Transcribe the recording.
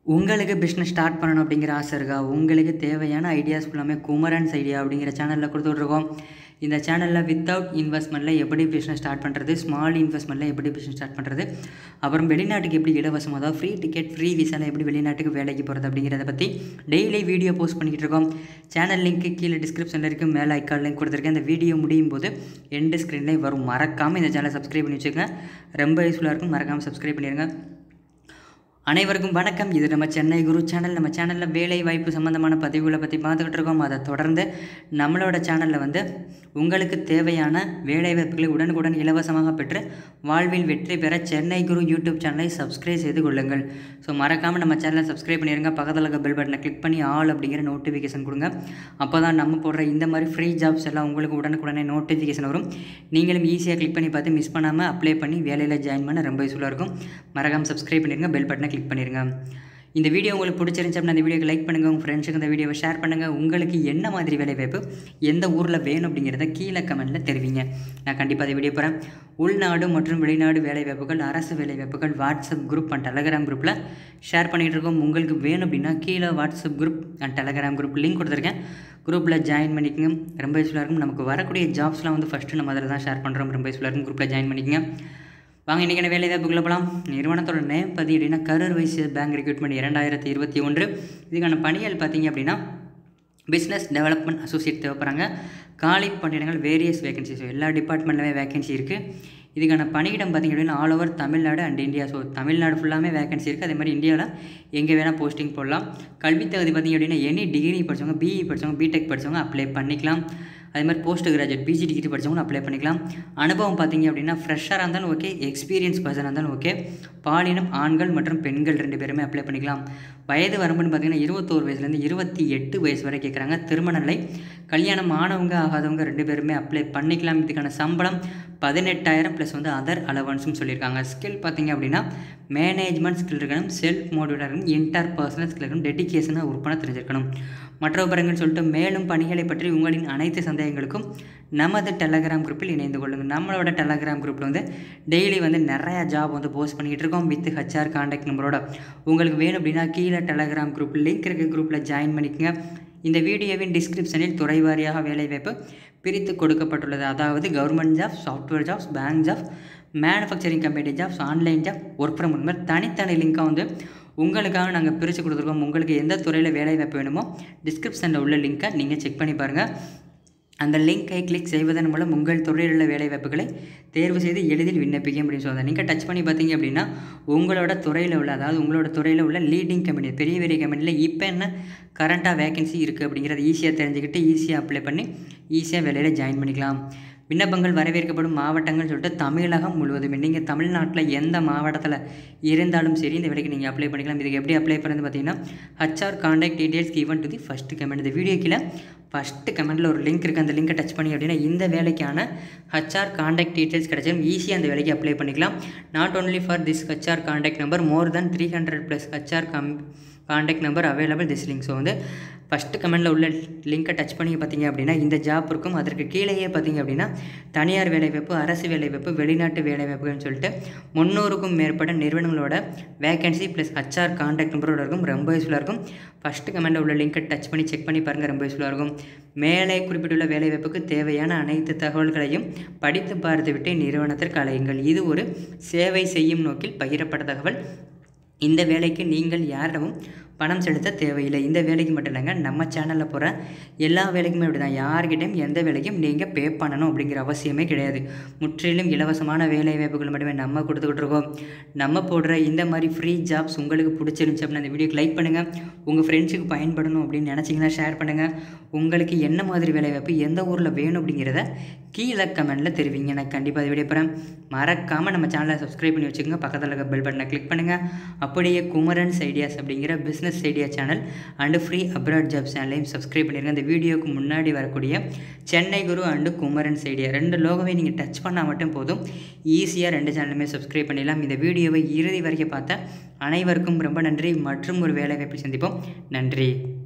உங்களுக்கு business start பண்ணணும் அப்படிங்கிற ஆசை இருக்கா உங்களுக்கு தேவையான ஐடியாஸ் ஃபுல்லாமே குமரன்ஸ் ஐடியா அப்படிங்கிற சேனலில் கொடுத்துட்ருக்கோம் இந்த சேனலில் வித்தவுட் இன்வெஸ்ட்மெண்ட்டில் எப்படி பிஸ்னஸ் ஸ்டார்ட் பண்ணுறது ஸ்மால் இன்வெஸ்ட்மெண்ட்டில் எப்படி பிஸ்னஸ் ஸ்டார்ட் பண்ணுறது அப்புறம் வெளிநாட்டுக்கு எப்படி இலவசம் அதாவது ஃப்ரீ டிக்கெட் ஃப்ரீ விசாவில் எப்படி வெளிநாட்டுக்கு வேலைக்கு போகிறது அப்படிங்கிறத பற்றி டெய்லி வீடியோ போஸ்ட் பண்ணிக்கிட்டு இருக்கோம் சேனல் லிங்க்கு கீழே டிஸ்கிரிப்ஷனில் இருக்குது மேலே ஐக்கால் லிங்க் கொடுத்துருக்கேன் இந்த வீடியோ முடியும் போது எண்டு ஸ்க்ரீன்லேயும் வரும் மறக்காமல் இந்த சேனலை சப்ஸ்கிரைப் பண்ணி வச்சுக்கோங்க ரொம்ப யூஸ்ஃபுல்லாக இருக்கும் மறக்காமல் சப்ஸ்கிரைப் பண்ணிடுங்க அனைவருக்கும் வணக்கம் இது நம்ம சென்னை குரு சேனல் நம்ம சேனலில் வேலை வாய்ப்பு சம்மந்தமான பதிவுகளை பற்றி பார்த்துக்கிட்டு இருக்கோம் அதை தொடர்ந்து நம்மளோட சேனலில் வந்து உங்களுக்கு தேவையான வேலை வாய்ப்புகளை உடனுக்குடன் இலவசமாக பெற்று வாழ்வில் வெற்றி பெற சென்னை குரு யூடியூப் சேனலை சப்ஸ்கிரைப் செய்து கொள்ளுங்கள் ஸோ மறக்காமல் நம்ம சேனலை சப்ஸ்கிரைப் பண்ணிடுங்க பக்கத்தில் இருக்க பெல் பட்டனை கிளிக் பண்ணி ஆல் அப்படிங்கிற நோட்டிஃபிகேஷன் கொடுங்க அப்போ தான் நம்ம போடுற இந்த மாதிரி ஃப்ரீ ஜாப்ஸ் எல்லாம் உங்களுக்கு உடனுக்குடனே நோட்டிஃபிகேஷன் வரும் நீங்களும் ஈஸியாக கிளிக் பண்ணி பார்த்து மிஸ் பண்ணாமல் அப்ளை பண்ணி வேலையில் ஜாயின் பண்ண ரொம்ப யூஸ்ஃபுல்லாக இருக்கும் மறக்காமல் சப்ஸ்கிரைப் பண்ணிடுங்க பெல் பட்டனை கிளிக் பண்ணிடுங்க இந்த வீடியோ உங்களுக்கு பிடிச்சிருந்துச்சு அப்படின்னா அந்த வீடியோக்கு லைக் பண்ணுங்கள் உங்கள் ஃப்ரெண்ட்ஸுக்கு இந்த வீடியோவை ஷேர் பண்ணுங்கள் உங்களுக்கு என்ன மாதிரி வேலை வாய்ப்பு எந்த ஊரில் வேணும் அப்படிங்கிறத கீழே கமெண்ட்டில் தெரிவிங்க நான் கண்டிப்பாக அதை வீடியோ போகிறேன் உள்நாடு மற்றும் வெளிநாடு வேலை வாய்ப்புகள் அரசு வேலை வாய்ப்புகள் வாட்ஸ்அப் குரூப் அண்ட் டெலகிராம் குரூப்பில் ஷேர் பண்ணிகிட்டு இருக்கோம் உங்களுக்கு வேணும் அப்படின்னா கீழே WhatsApp group and Telegram group link கொடுத்துருக்கேன் குரூப்பில் ஜாயின் பண்ணிக்கங்க ரொம்ப யூஸ்ஃபுல்லாக இருக்கும் நமக்கு வரக்கூடிய ஜாப்ஸ்லாம் வந்து ஃபஸ்ட்டு நம்ம அதில் தான் ஷேர் பண்ணுறோம் ரொம்ப யூஸ்ஃபுல்லாக இருக்கும் குரூப்பில் ஜாயின் பண்ணிக்கங்க வாங்க இன்றைக்கான வேலை வாய்ப்புக்குள்ள போகலாம் நிறுவனத்தோட நேம் பற்றி அப்படின்னா கரூர் வைசிய பேங்க் ரெக்ரூட்மெண்ட் இரண்டாயிரத்தி இருபத்தி ஒன்று இதுக்கான பணிகள் பார்த்தீங்க அப்படின்னா பிஸ்னஸ் டெவலப்மெண்ட் அசோசியேட் தேவைப்படுறாங்க காலி பணியிடங்கள் வேரியஸ் வேகன்சிஸ் எல்லா டிபார்ட்மெண்ட்லுமே வேகன்சி இருக்குது இதுக்கான பணியிடம் பார்த்திங்க அப்படின்னா all over Tamil Nadu and India so Tamil Nadu ஃபுல்லாமே வேகன்சி இருக்குது அதே மாதிரி இந்தியாவில் எங்கே வேணால் போஸ்டிங் போடலாம் கல்வி தகுதி பார்த்திங்க அப்படின்னா எனி டிகிரி படித்தவங்க பிஇ படித்தவங்க பிடெக் படித்தவங்க அப்ளை பண்ணிக்கலாம் அதே மாதிரி போஸ்ட் கிராஜுவேட் பிஜி டிகிரி படித்தவங்களும் அப்ளை பண்ணிக்கலாம் அனுபவம் பார்த்தீங்க அப்படின்னா ஃப்ரெஷ்ஷாக இருந்தாலும் ஓகே எக்ஸ்பீரியன்ஸ் பர்சனாக இருந்தாலும் ஓகே பாலினம் ஆண்கள் மற்றும் பெண்கள் ரெண்டு பேருமே அப்ளை பண்ணிக்கலாம் வயது வரம்புன்னு பார்த்தீங்கன்னா இருபத்தோரு வயசுலேருந்து இருபத்தி எட்டு வயசு வரை கேட்குறாங்க திருமண நிலை கல்யாணம் ஆனவங்க ஆகாதவங்க ரெண்டு பேருமே அப்ளை பண்ணிக்கலாம் இதுக்கான சம்பளம் பதினெட்டாயிரம் ப்ளஸ் வந்து அதர் அலவன்ஸும் சொல்லியிருக்காங்க ஸ்கில் பார்த்தீங்க அப்படின்னா மேனேஜ்மெண்ட் ஸ்கில் இருக்கணும் செல்ஃப் மோட்டிவேட்டாக இருக்கணும் இன்டர் பர்சனல் ஸ்கில் இருக்கணும் டெடிக்கேஷனாக ஒர்க் பண்ண தெரிஞ்சிருக்கணும் மற்ற விவரங்கள் சொல்லிட்டு மேலும் பணிகளை பற்றி உங்களின் அனைத்து சந்தேகங்களுக்கும் நமது டெலகிராம் குரூப்பில் இணைந்து கொள்ளுங்கள் நம்மளோட டெலகிராம் குரூப்பில் வந்து டெய்லி வந்து நிறையா ஜாப் வந்து போஸ்ட் பண்ணிக்கிட்டு இருக்கோம் வித் ஹச்ஆர் காண்டாக்ட் நம்பரோட உங்களுக்கு வேணும் அப்படின்னா கீழே டெலகிராம் குரூப் லிங்க் இருக்க குரூப்பில் ஜாயின் பண்ணிக்கங்க இந்த வீடியோவின் டிஸ்கிரிப்ஷனில் துறை வாரியாக வேலைவாய்ப்பு பிரித்து கொடுக்கப்பட்டுள்ளது அதாவது government job software jobs bank job manufacturing company jobs online job work from home தனித்தனி லிங்காக வந்து உங்களுக்காக நாங்கள் பிரித்து கொடுத்துருக்கோம் உங்களுக்கு எந்த துறையில் வேலை வாய்ப்பு வேணுமோ டிஸ்கிரிப்ஷனில் உள்ள லிங்க்கை நீங்கள் செக் பண்ணி பாருங்கள் அந்த லிங்கை கிளிக் செய்வதன் மூலம் உங்கள் துறையில் உள்ள வேலைவாய்ப்புகளை தேர்வு செய்து எளிதில் விண்ணப்பிக்க அப்படின்னு சொல்லுவாங்க நீங்கள் டச் பண்ணி பார்த்தீங்க அப்படின்னா உங்களோட துறையில் உள்ள அதாவது உங்களோட துறையில் உள்ள லீடிங் கம்பெனி பெரிய பெரிய கம்பெனியில் இப்போ என்ன கரண்ட்டாக வேகன்சி இருக்குது அப்படிங்கிறத ஈஸியாக தெரிஞ்சுக்கிட்டு ஈஸியாக அப்ளை பண்ணி ஈஸியாக வேலையில் ஜாயின் பண்ணிக்கலாம் விண்ணப்பங்கள் வரவேற்கப்படும் மாவட்டங்கள் சொல்லிட்டு தமிழகம் முழுவதுமே நீங்கள் தமிழ்நாட்டில் எந்த மாவட்டத்தில் இருந்தாலும் சரி இந்த வேலைக்கு நீங்கள் அப்ளை பண்ணிக்கலாம் இதுக்கு எப்படி அப்ளை பண்ணுறது பார்த்தீங்கன்னா HR contact details given to the first comment இந்த வீடியோ கீழே ஃபஸ்ட்டு கமெண்ட்டில் ஒரு லிங்க் இருக்குது அந்த லிங்கை டச் பண்ணி அப்படின்னா இந்த வேலைக்கான ஹச்ஆர் காண்டாக்ட் டீடைல்ஸ் கிடச்சிடும் ஈஸியாக அந்த வேலைக்கு அப்ளை பண்ணிக்கலாம் not only for this HR contact number more then three hundred plus HR come contact number available this link so வந்து ஃபஸ்ட்டு கமெண்டில் உள்ள லிங்க்கை டச் பண்ணி பார்த்தீங்க அப்படின்னா இந்த ஜாப் இருக்கும் அதற்கு கீழேயே பார்த்தீங்க அப்படின்னா தனியார் வேலைவாய்ப்பு அரசு வேலைவாய்ப்பு வெளிநாட்டு வேலைவாய்ப்புகள்னு சொல்லிட்டு முந்நூறுக்கும் மேற்பட்ட நிறுவனங்களோட வேகன்சி ப்ளஸ் ஹச்ஆர் காண்டாக்ட் நம்பரோட இருக்கும் ரொம்ப யூஸ்ஃபுல்லாக இருக்கும் ஃபஸ்ட்டு கமெண்டில் உள்ள லிங்க்கை டச் பண்ணி செக் பண்ணி பாருங்கள் ரொம்ப யூஸ்ஃபுல்லாக இருக்கும் மேலே குறிப்பிட்டுள்ள வேலைவாய்ப்புக்கு தேவையான அனைத்து தகவல்களையும் படித்து பார்த்து விட்டு நிறுவனத்திற்கு அலையுங்கள் இது ஒரு சேவை செய்யும் நோக்கில் பகிரப்பட்ட தகவல் இந்த வேலைக்கு நீங்கள் யாரிடமும் பணம் செலுத்த தேவையில்லை இந்த வேலைக்கு மட்டும் இல்லைங்க நம்ம சேனலில் போகிற எல்லா வேலைக்குமே அப்படி தான் யார்கிட்டையும் எந்த வேலைக்கும் நீங்கள் பே பண்ணணும் அப்படிங்கிற அவசியமே கிடையாது முற்றிலும் இலவசமான வேலை வாய்ப்புகள் மட்டுமே நம்ம கொடுத்துக்கிட்டு இருக்கோம் நம்ம போடுற இந்த மாதிரி ஃப்ரீ ஜாப்ஸ் உங்களுக்கு பிடிச்சிருந்துச்சு அப்படின்னு அந்த வீடியோக்கு லைக் பண்ணுங்கள் உங்கள் ஃப்ரெண்ட்ஸுக்கு பயன்படணும் அப்படின்னு நினச்சிங்கன்னா ஷேர் பண்ணுங்கள் உங்களுக்கு என்ன மாதிரி வேலை வாய்ப்பு எந்த ஊரில் வேணும் அப்படிங்கிறத கீழே கமெண்ட்டில் தெரிவிங்க நான் கண்டிப்பாக அதை வீடியோ போகிறேன் மறக்காமல் நம்ம சேனலை சப்ஸ்கிரைப் பண்ணி வச்சுக்கோங்க பக்கத்தில் இருக்க பெல் பட்டனை கிளிக் பண்ணுங்கள் அப்படியே குமரன்ஸ் ஐடியாஸ் அப்படிங்கிற business idea channel and free abroad job சேனலையும் சப்ஸ்கிரைப் பண்ணிடுங்க இந்த வீடியோக்கு முன்னாடி வரக்கூடிய சென்னை குரு அண்டு குமரன்ஸ் ஐடியா ரெண்டு லோகமே நீங்கள் டச் பண்ணால் மட்டும் போதும் ஈஸியாக ரெண்டு சேனலுமே சப்ஸ்கிரைப் பண்ணிடலாம் இந்த வீடியோவை இறுதி வரைக்கும் பார்த்த அனைவருக்கும் ரொம்ப நன்றி மற்றும் ஒரு வேலை வாய்ப்பில் சந்திப்போம் நன்றி